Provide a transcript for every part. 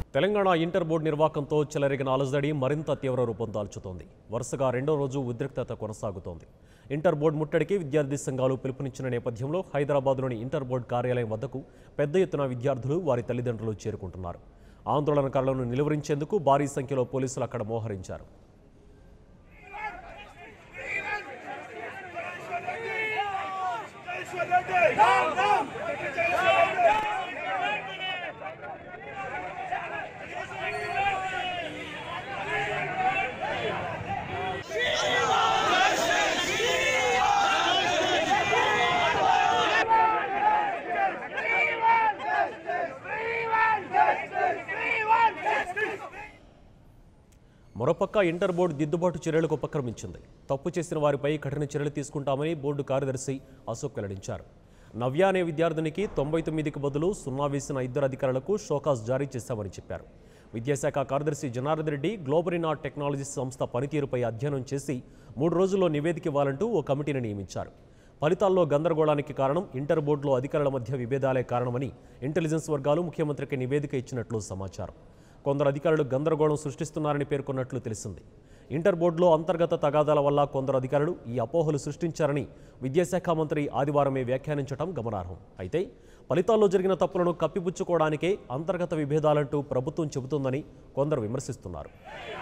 Telangana inter board నిర్వాకంతో చెలరేగిన అలజడి మరింత తీవ్ర రూపం దాల్చుతోంది వరుసగా రెండో రోజు ఉద్రిక్తత కొనసాగుతోంది ఇంటర్ బోర్డు ముట్టడికి విద్యార్థి సంఘాలు పిలుపునిచ్చిన నేపథ్యంలో హైదరాబాద్లోని ఇంటర్ బోర్డు కార్యాలయం వద్దకు పెద్ద ఎత్తున విద్యార్థులు వారి తల్లిదండ్రులు చేరుకుంటున్నారు ఆందోళనకారులను నిలువరించేందుకు భారీ సంఖ్యలో పోలీసులు అక్కడ మోహరించారు మరోపక్క ఇంటర్ బోర్డు దిద్దుబాటు చర్యలకు ఉపక్రమించింది తప్పు చేసిన వారిపై కఠిన చర్యలు తీసుకుంటామని బోర్డు కార్యదర్శి అశోక్ వెల్లడించారు నవ్య అనే విద్యార్థినికి తొంభై తొమ్మిదికి బదులు సున్నా వేసిన ఇద్దరు అధికారులకు షోకాస్ జారీ చేశామని చెప్పారు విద్యాశాఖ కార్యదర్శి జనార్దన్ రెడ్డి గ్లోబరినా టెక్నాలజీస్ సంస్థ పనితీరుపై అధ్యయనం చేసి మూడు రోజుల్లో నివేదిక ఇవ్వాలంటూ ఓ కమిటీని నియమించారు ఫలితాల్లో గందరగోళానికి కారణం ఇంటర్ బోర్డులో అధికారుల మధ్య విభేదాలే కారణమని ఇంటెలిజెన్స్ వర్గాలు ముఖ్యమంత్రికి నివేదిక ఇచ్చినట్లు సమాచారం కొందరు అధికారులు గందరగోళం సృష్టిస్తున్నారని పేర్కొన్నట్లు తెలిసింది ఇంటర్ బోర్డులో అంతర్గత తగాదాల వల్ల కొందరు అధికారులు ఈ అపోహలు సృష్టించారని విద్యాశాఖ మంత్రి ఆదివారమే వ్యాఖ్యానించడం గమనార్హం అయితే ఫలితాల్లో జరిగిన తప్పులను కప్పిపుచ్చుకోవడానికే అంతర్గత విభేదాలంటూ ప్రభుత్వం చెబుతుందని కొందరు విమర్శిస్తున్నారు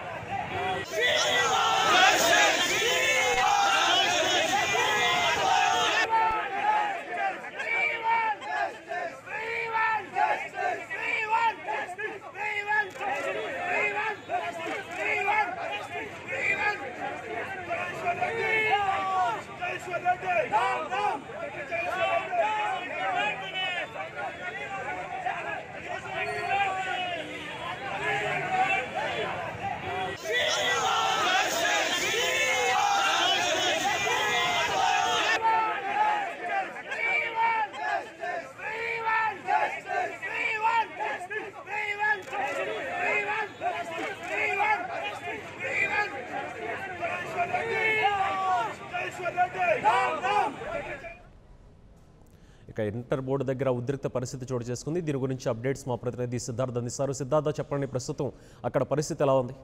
ఇక ఇంటర్ బోర్డు దగ్గర ఉద్రిక్త పరిస్థితి చోటు చేసుకుంది దీని గురించి అప్డేట్స్ మా ప్రతినిధి సిద్ధార్థ అందిస్తారు సిద్ధార్థ చెప్పండి ప్రస్తుతం అక్కడ పరిస్థితి ఎలా ఉంది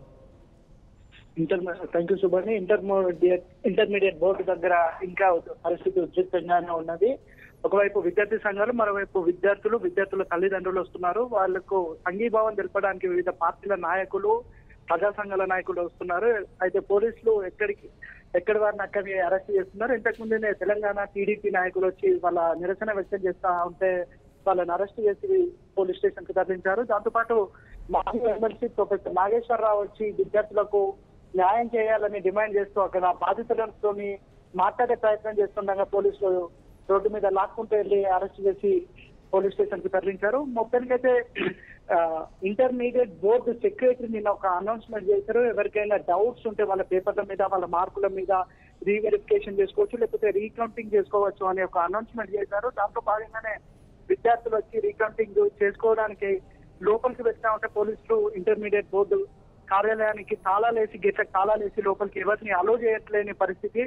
inter thank you Subhani intermediate intermediate board దగ్గర ఇంకా పరిస్థితి ఉద్రిక్తంగానే ఉన్నది ఒకవైపు విద్యార్థి సంఘాలు మరోవైపు విద్యార్థులు విద్యార్థుల తల్లిదండ్రులు వస్తున్నారు వాళ్లకు సంఘీభావం తెలపడానికి వివిధ పార్టీల నాయకులు ప్రజా సంఘాల నాయకులు వస్తున్నారు అయితే పోలీసులు ఎక్కడికి ఎక్కడి వారిని అక్కడికి అరెస్ట్ చేస్తున్నారు ఇంతకు ముందునే తెలంగాణ టీడీపీ నాయకులు వచ్చి వాళ్ళ నిరసన వ్యక్తం చేస్తా ఉంటే వాళ్ళని అరెస్ట్ చేసి పోలీస్ స్టేషన్ కు తరలించారు దాంతో పాటు మాజీ ఎమ్మెల్సీ ప్రొఫెసర్ నాగేశ్వరరావు వచ్చి విద్యార్థులకు న్యాయం చేయాలని డిమాండ్ చేస్తూ అక్కడ బాధితులతో మాట్లాడే ప్రయత్నం చేస్తుండగా పోలీసులు రోడ్డు మీద లాక్కుంటూ వెళ్ళి అరెస్ట్ చేసి పోలీస్ స్టేషన్ కు తరలించారు మొత్తానికైతే ఆ, ఇంటర్మీడియట్ బోర్డు సెక్రటరీ నిన్న ఒక అనౌన్స్మెంట్ చేశారు ఎవరికైనా డౌట్స్ ఉంటే వాళ్ళ పేపర్ల మీద వాళ్ళ మార్కుల మీద రీవెరిఫికేషన్ చేసుకోవచ్చు లేకపోతే రీకౌంటింగ్ చేసుకోవచ్చు అనే ఒక అనౌన్స్మెంట్ చేశారు దాంతో భాగంగానే విద్యార్థులు వచ్చి రీకౌంటింగ్ చేసుకోవడానికి లోపలికి వెళ్తా ఉంటే పోలీసులు ఇంటర్మీడియట్ బోర్డు కార్యాలయానికి తాళాలేసి గేట్లకు తాళాలేసి లోపలికి ఎవరిని అలో చేయట్లేని పరిస్థితి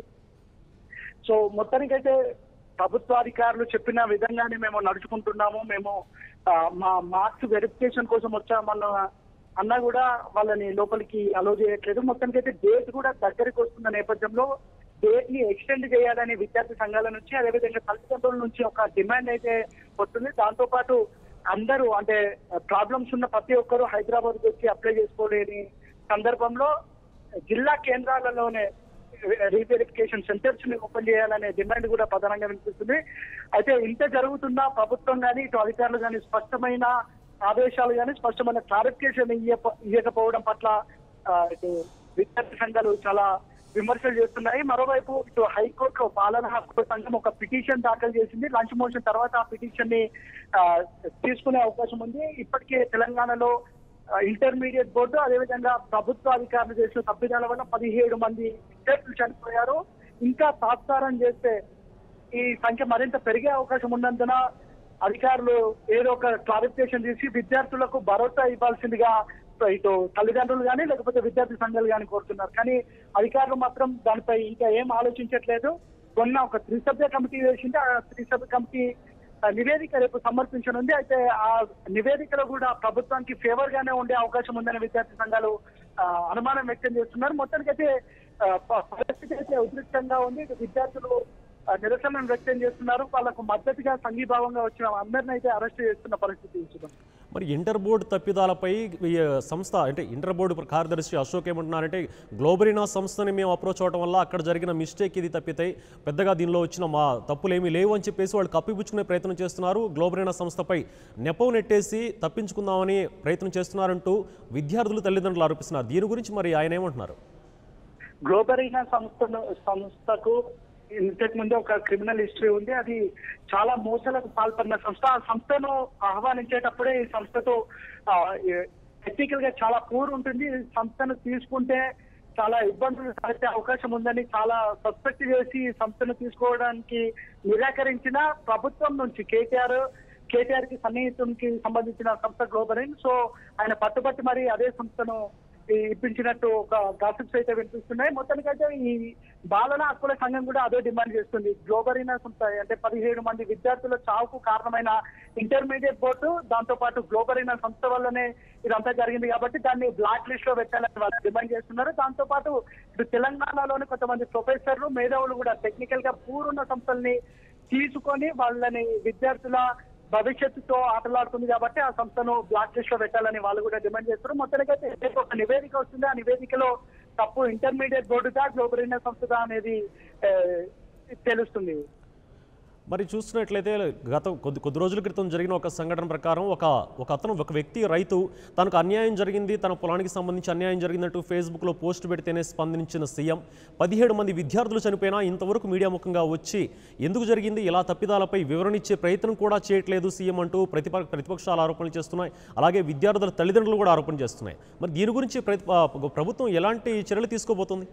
సో మొత్తానికైతే ప్రభుత్వాధికారులు చెప్పిన విధంగానే మేము నడుచుకుంటున్నాము మేము ఆ, మా మార్క్స్ వెరిఫికేషన్ కోసం వచ్చామన్న అన్నా కూడా వాళ్ళని లోపలికి అలో చేయట్లేదు మొత్తానికైతే డేట్ కూడా దగ్గరికి వస్తున్న నేపథ్యంలో డేట్ ని ఎక్స్టెండ్ చేయాలని విద్యార్థి సంఘాల నుంచి అదేవిధంగా తల్లిదండ్రుల నుంచి ఒక డిమాండ్ అయితే వస్తుంది దాంతో పాటు అందరూ అంటే ప్రాబ్లమ్స్ ఉన్న ప్రతి ఒక్కరూ హైదరాబాద్ వచ్చి అప్లై చేసుకోలేని సందర్భంలో జిల్లా కేంద్రాలలోనే రీవెరిఫికేషన్ సెంటర్స్ ని ఓపెన్ చేయాలనే డిమాండ్ కూడా ప్రధానంగా వినిపిస్తుంది అయితే ఇంత జరుగుతున్నా ప్రభుత్వం కానీ ఇటు అధికారులు కానీ స్పష్టమైన ఆదేశాలు కానీ స్పష్టమైన క్లారిఫికేషన్ ఇవ్వకపోవడం పట్ల ఆ, ఇటు విద్యార్థి సంఘాలు చాలా విమర్శలు చేస్తున్నాయి మరోవైపు ఇటు హైకోర్టు పాలన హక్కు సంఘం ఒక పిటిషన్ దాఖలు చేసింది లంచ్ మోషన్ తర్వాత ఆ పిటిషన్ ని ఆ, తీసుకునే అవకాశం ఉంది ఇప్పటికే తెలంగాణలో ఆ, ఇంటర్మీడియట్ బోర్డు అదేవిధంగా ప్రభుత్వ అధికారులు చేసిన తప్పిదాల వల్ల పదిహేడు మంది విద్యార్థులు చనిపోయారు ఇంకా తాత్సారం చేస్తే ఈ సంఖ్య మరింత పెరిగే అవకాశం ఉన్నందున అధికారులు ఏదో ఒక క్లారిఫికేషన్ తీసి విద్యార్థులకు భరోసా ఇవ్వాల్సిందిగా ఇటు తల్లిదండ్రులు కానీ లేకపోతే విద్యార్థి సంఘాలు కానీ కోరుతున్నారు కానీ అధికారులు మాత్రం దానిపై ఇంకా ఏం ఆలోచించట్లేదు మొన్న ఒక త్రిసభ్య కమిటీ వేసింది ఆ త్రిసభ్య కమిటీ ఆ, నివేదిక రేపు సమర్పించనుంది అయితే ఆ నివేదికలో కూడా ప్రభుత్వానికి ఫేవర్ గానే ఉండే అవకాశం ఉందని విద్యార్థి సంఘాలు ఆ, అనుమానం వ్యక్తం చేస్తున్నారు మొత్తానికైతే ఆ, ప- పరిస్థితి అయితే ఉద్రిక్తంగా ఉంది ఇటు విద్యార్థులు ఆ, నిరసనను వ్యక్తం చేస్తున్నారు వాళ్ళకు మద్దతుగా సంఘీభావంగా వచ్చిన అందరిని అయితే అరెస్ట్ చేస్తున్న పరిస్థితి చూస్తున్నాం మరి ఇంటర్ బోర్డు తప్పిదాలపై ఈ సంస్థ అంటే ఇంటర్ బోర్డు కార్యదర్శి అశోక్ ఏమంటున్నారంటే గ్లోబరీనా సంస్థని మేము అప్రోచ్ అవడం వల్ల అక్కడ జరిగిన మిస్టేక్ ఇది తప్పితే పెద్దగా దీనిలో వచ్చిన మా తప్పులేమీ లేవు అని చెప్పేసి వాళ్ళు కప్పిపుచ్చుకునే ప్రయత్నం చేస్తున్నారు గ్లోబరీనా సంస్థపై నెపం నెట్టేసి తప్పించుకుందామని ప్రయత్నం చేస్తున్నారంటూ విద్యార్థులు తల్లిదండ్రులు ఆరోపిస్తున్నారు దీని గురించి మరి ఆయన ఏమంటున్నారు గ్లోబరీనా సంస్థను సంస్థకు ఇంతకు ముందు ఒక క్రిమినల్ హిస్టరీ ఉంది అది చాలా మోసాలకు పాల్పడిన సంస్థ ఆ సంస్థను ఆహ్వానించేటప్పుడే ఈ సంస్థతో టెక్నికల్ గా చాలా పూర్ ఉంటుంది ఈ సంస్థను తీసుకుంటే చాలా ఇబ్బందులు తలెత్తే అవకాశం ఉందని చాలా సస్పెక్ట్ చేసి ఈ సంస్థను తీసుకోవడానికి నిరాకరించిన ప్రభుత్వం నుంచి కేటీఆర్ కేటీఆర్ కి సన్నిహితునికి సంబంధించిన సంస్థ గ్లోబలిన్ సో ఆయన పట్టుబట్టి మరి అదే సంస్థను ఈ ఇప్పించినట్టు ఒక గాసిప్స్ అయితే వినిపిస్తున్నాయి మొత్తానికైతే ఈ బాలల హక్కుల సంఘం కూడా అదే డిమాండ్ చేస్తుంది గ్లోబరీనా సంస్థ అంటే పదిహేడు మంది విద్యార్థుల చావుకు కారణమైన ఇంటర్మీడియట్ బోర్డు దాంతో పాటు గ్లోబరీనా సంస్థ వల్లనే ఇదంతా జరిగింది కాబట్టి దాన్ని బ్లాక్ లిస్ట్ లో పెట్టాలని వాళ్ళు డిమాండ్ చేస్తున్నారు దాంతో పాటు ఇటు తెలంగాణలోని కొంతమంది ప్రొఫెసర్లు మేధావులు కూడా టెక్నికల్ గా పూరున్న సంస్థల్ని తీసుకొని వాళ్ళని విద్యార్థుల భవిష్యత్తుతో ఆటలాడుతుంది కాబట్టి ఆ సంస్థను బ్లాక్ లిస్ట్ లో పెట్టాలని వాళ్ళు కూడా డిమాండ్ చేస్తారు మొత్తానికైతే రేపు ఒక నివేదిక వస్తుంది ఆ నివేదికలో తప్పు ఇంటర్మీడియట్ బోర్డుదా గ్లోబల్ సంస్థదా అనేది ఆ, తెలుస్తుంది మరి చూస్తున్నట్లయితే గత కొద్ది కొద్ది రోజుల క్రితం జరిగిన ఒక సంఘటన ప్రకారం ఒక ఒక అతను ఒక వ్యక్తి రైతు తనకు అన్యాయం జరిగింది తన పొలానికి సంబంధించి అన్యాయం జరిగిందంటూ ఫేస్బుక్లో పోస్ట్ పెడితేనే స్పందించిన సీఎం పదిహేడు మంది విద్యార్థులు చనిపోయినా ఇంతవరకు మీడియా ముఖంగా వచ్చి ఎందుకు జరిగింది ఇలా తప్పిదాలపై వివరణ ఇచ్చే ప్రయత్నం కూడా చేయట్లేదు సీఎం అంటూ ప్రతిప ప్రతిపక్షాలు ఆరోపణలు చేస్తున్నాయి అలాగే విద్యార్థుల తల్లిదండ్రులు కూడా ఆరోపణ చేస్తున్నాయి మరి దీని గురించి ప్రతి ప్రభుత్వం ఎలాంటి చర్యలు తీసుకోబోతుంది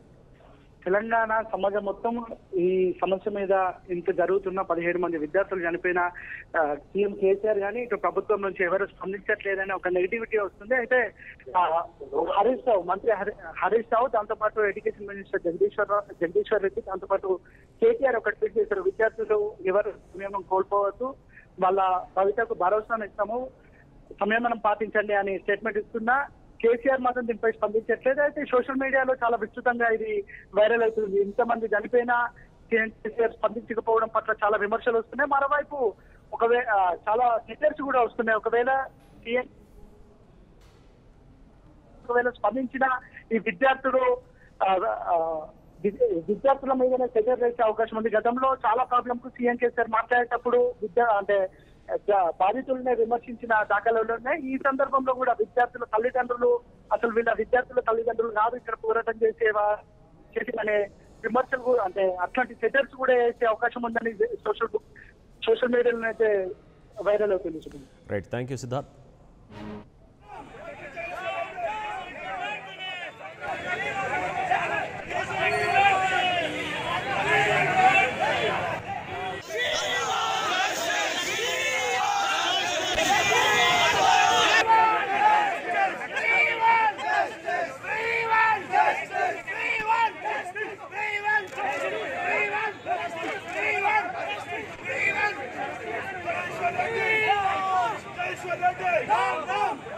తెలంగాణ సమాజం మొత్తం ఈ సమస్య మీద ఇంత జరుగుతున్న పదిహేడు మంది విద్యార్థులు చనిపోయిన ఆ, సీఎం కేసీఆర్ గానీ ఇటు ప్రభుత్వం నుంచి ఎవరు స్పందించట్లేదని ఒక నెగిటివిటీ వస్తుంది అయితే ఆ, హరీష్ రావు మంత్రి హరి- హరీష్ రావు దాంతో పాటు ఎడ్యుకేషన్ మినిస్టర్ జగదీశ్వర్ రావు జగదీశ్వర్ రెడ్డి దాంతో పాటు కేటీఆర్ ఒక ట్వీట్ చేశారు విద్యార్థులు ఎవరు సంయమనం కోల్పోవద్దు వాళ్ళ భవితకు భరోసాను ఇస్తాము సంయమనం పాటించండి అని స్టేట్మెంట్ ఇస్తున్నా కేసీఆర్ మాత్రం దీనిపై స్పందించట్లేదు అయితే సోషల్ మీడియాలో చాలా విస్తృతంగా ఇది వైరల్ అవుతుంది ఇంతమంది చనిపోయినా కేసీఆర్ స్పందించకపోవడం పట్ల చాలా విమర్శలు వస్తున్నాయి మరోవైపు ఒకవేళ చాలా ట్విట్టర్స్ కూడా వస్తున్నాయి ఒకవేళ సీఎం ఒకవేళ స్పందించిన ఈ విద్యార్థులు ఆ, ఆ, వి- విద్యార్థుల మీదనే చర్యలు వేసే అవకాశం ఉంది గతంలో చాలా ప్రాబ్లమ్ కు సీఎం కేసీఆర్ మాట్లాడేటప్పుడు విద్యా అంటే జ- బాధితులనే విమర్శించిన దాఖలాలు ఉన్నాయి ఈ సందర్భంలో కూడా విద్యార్థుల తల్లిదండ్రులు అసలు వీళ్ళ విద్యార్థుల తల్లిదండ్రులు కాదు ఇక్కడ పోరాటం చేసేవా చేసి అనే విమర్శలు కూడా అంటే అట్లాంటి సెటర్స్ కూడా వేసే అవకాశం ఉందని సోషల్ సోషల్ మీడియాలో అయితే వైరల్ అవుతుంది Suman. Right thank you Siddharth Down, down!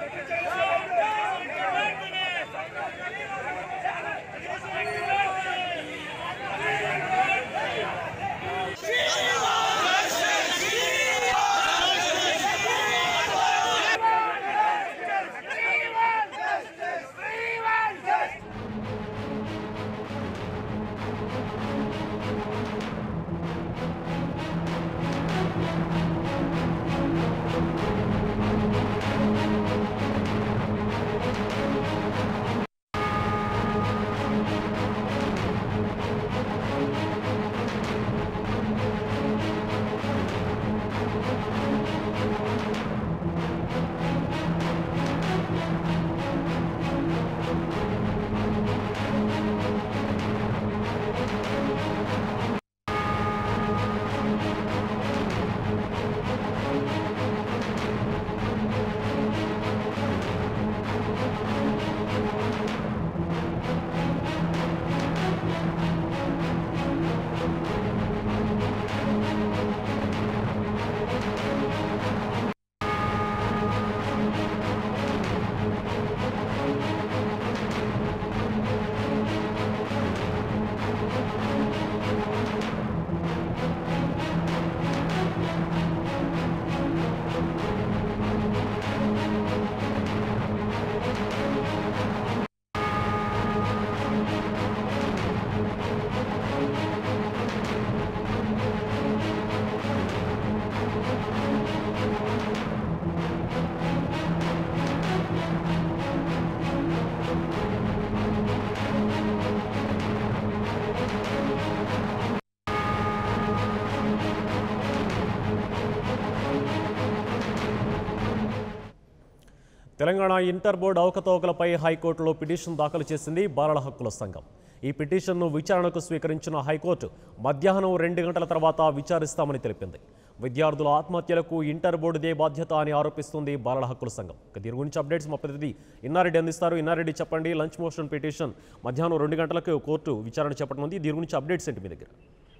Telangana inter board అవకతవకలపై హైకోర్టులో పిటిషన్ దాఖలు చేసింది బాలల హక్కుల సంఘం ఈ పిటిషన్ను విచారణకు స్వీకరించిన హైకోర్టు మధ్యాహ్నం రెండు గంటల తర్వాత విచారిస్తామని తెలిపింది విద్యార్థుల ఆత్మహత్యలకు ఇంటర్ బోర్డుదే బాధ్యత అని ఆరోపిస్తుంది బాలల హక్కుల సంఘం ఇక దీని గురించి అప్డేట్స్ మా ప్రతినిధి ఇన్నారెడ్డి అందిస్తారు ఇన్నారెడ్డి చెప్పండి లంచ్ మోషన్ పిటిషన్ మధ్యాహ్నం రెండు గంటలకు కోర్టు విచారణ చెప్పనుంది దీని గురించి అప్డేట్స్ ఏంటి మీ దగ్గర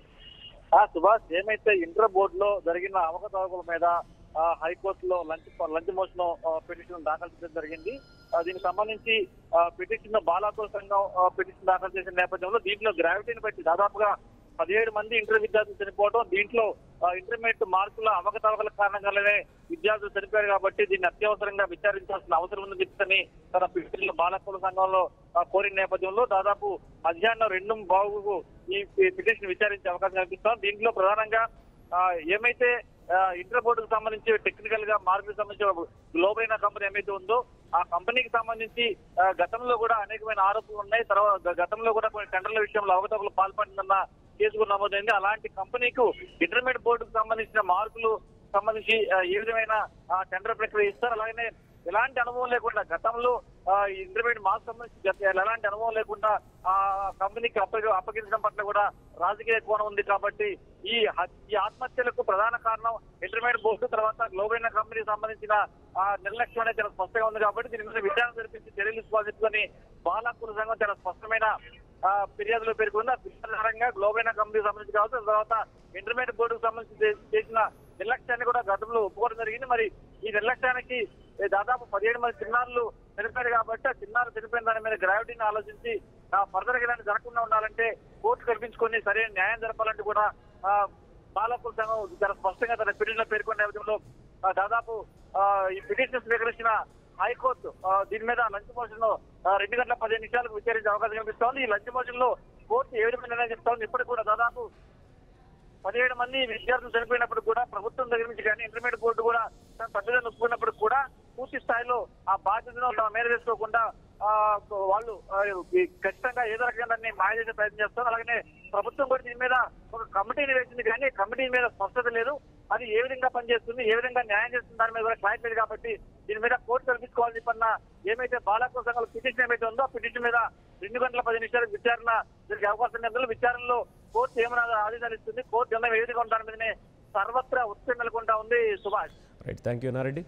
ఆ సుభాష్ ఏమైతే ఇంటర్ బోర్డులో జరిగిన అవకతవకల మీద ఆ, హైకోర్టులో లంచ్ లంచ్ మోషన్ ఆ, పిటిషన్ దాఖలు చేయడం జరిగింది ఆ, దీనికి సంబంధించి ఆ, పిటిషన్ బాలాకుల సంఘం ఆ, పిటిషన్ దాఖలు చేసిన నేపథ్యంలో దీంట్లో గ్రావిటీని బట్టి దాదాపుగా పదిహేడు మంది ఇంటర్ విద్యార్థులు చనిపోవడం దీంట్లో ఆ, ఇంటర్మీడియట్ మార్కుల అవకతవకల కారణంగానే విద్యార్థులు చనిపోయారు కాబట్టి దీన్ని అత్యవసరంగా విచారించాల్సిన అవసరం ఉందని చెప్పని తన పిటిషన్లో బాలకుల సంఘంలో ఆ, కోరిన నేపథ్యంలో దాదాపు మధ్యాహ్నం రెండు బాగుకు ఈ పిటిషన్ విచారించే అవకాశం కల్పిస్తాం దీంట్లో ప్రధానంగా ఆ, ఏమైతే ఆ, ఇంటర్ బోర్డుకు సంబంధించి టెక్నికల్ గా మార్కులకు సంబంధించి గ్లోబైన కంపెనీ ఏమైతే ఉందో ఆ కంపెనీకి సంబంధించి ఆ, గతంలో కూడా అనేకమైన ఆరోపణలు ఉన్నాయి తర్వాత గ- గతంలో కూడా కొన్ని టెండర్ల విషయంలో అవకతవకలు పాల్పడిందన్న కేసు కూడా నమోదైంది అలాంటి కంపెనీకు ఇంటర్మీడియట్ బోర్డుకు సంబంధించిన మార్కులు సంబంధించి ఆ, ఏ విధమైన ఆ, టెండర్ ప్రక్రియ ఇస్తారు అలాగనే ఎలాంటి అనుభవం లేకుండా గతంలో ఆ, ఇంటర్మీడియట్ మార్క్స్ సంబంధించి గత- ఎలాంటి అనుభవం లేకుండా ఆ కంపెనీకి అప్పగ అప్పగించడం పట్ల కూడా రాజకీయ కోణం ఉంది కాబట్టి ఈ హ- ఈ ఆత్మహత్యలకు ప్రధాన కారణం ఇంటర్మీడియట్ బోర్డు తర్వాత గ్లోబైన కంపెనీకి సంబంధించిన ఆ నిర్లక్ష్యం అనేది చాలా స్పష్టంగా ఉంది కాబట్టి దీని మీద విచారణ జరిపించి చర్యలు తీసుకోవాలని చెప్పని బాలాకుల సంఘం చాలా స్పష్టమైన ఆ, ఫిర్యాదులో పేర్కొంది ఆ ఫిర్యాదు ఆధారంగా గ్లోబైన కంపెనీకి సంబంధించి కావచ్చు తర్వాత ఇంటర్మీడియట్ బోర్డుకు సంబంధించి చే- చేసిన నిర్లక్ష్యాన్ని కూడా గతంలో ఒప్పుకోవడం జరిగింది మరి ఈ నిర్లక్ష్యానికి ఏ, దాదాపు పదిహేడు మంది చిన్నారులు చనిపోయారు కాబట్టి ఆ చిన్నారులు చనిపోయిన దాని మీద గ్రావిటీని ఆలోచించి ఫర్దర్ గా ఇలాంటి జరగకుండా ఉండాలంటే కోర్టు కల్పించుకొని సరైన న్యాయం జరపాలంటే కూడా ఆ, బాలకుల సంఘం చాలా స్పష్టంగా తన పిటిషన్ లో పేర్కొన్న నేపథ్యంలో ఆ, దాదాపు ఆ, ఈ పిటిషన్ స్వీకరించిన హైకోర్టు ఆ, దీని మీద లంచ్ మోషన్ లో ఆ, రెండు గంటల పదిహేను నిమిషాలకు విచారించే అవకాశం కల్పిస్తోంది ఈ లంచ్ మోషన్ లో కోర్టు ఏ విధమైన నిర్ణయం చెప్తా ఇప్పటికి కూడా దాదాపు పదిహేడు మంది విద్యార్థులు చనిపోయినప్పుడు కూడా ప్రభుత్వం దగ్గర నుంచి కానీ ఇంటర్మీడియట్ బోర్డు కూడా తన తల్లిదండ్రులు ఒప్పుకున్నప్పుడు కూడా పూర్తి స్థాయిలో ఆ బాధ్యతను తమ మీద వేసుకోకుండా ఆ, వాళ్ళు ఆ, ఈ ఖచ్చితంగా ఏదో రకంగా దాన్ని మాయ చేసే ప్రయత్నం చేస్తారు అలాగనే ప్రభుత్వం కూడా దీని మీద ఒక కమిటీని వేసింది కానీ కమిటీ మీద స్పష్టత లేదు అది ఏ విధంగా పనిచేస్తుంది ఏ విధంగా న్యాయం చేస్తుంది దాని మీద కూడా క్లారిటీ లేదు కాబట్టి దీని మీద కోర్టు కల్పించుకోవాలని చెప్పన్న ఏమైతే బాలాకో సంఘాల పిటిషన్ ఏమైతే ఉందో ఆ పిటిషన్ మీద రెండు గంటల పది నిమిషాలు విచారణ జరిగే అవకాశం ఉంది విచారణలో కోర్టు ఏమైనా ఆదేశాలు ఇస్తుంది కోర్టు నిర్ణయం ఏ విధంగా దాని మీదనే సర్వత్రా ఉత్సవం నెలకొంటా ఉంది Subhash right thank you Nareddy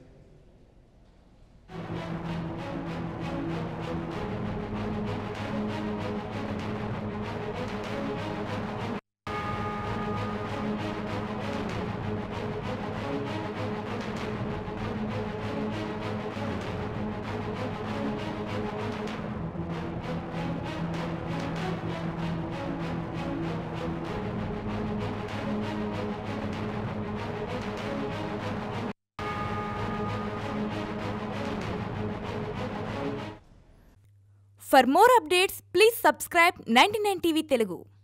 For more updates, please subscribe 99 TV Telugu.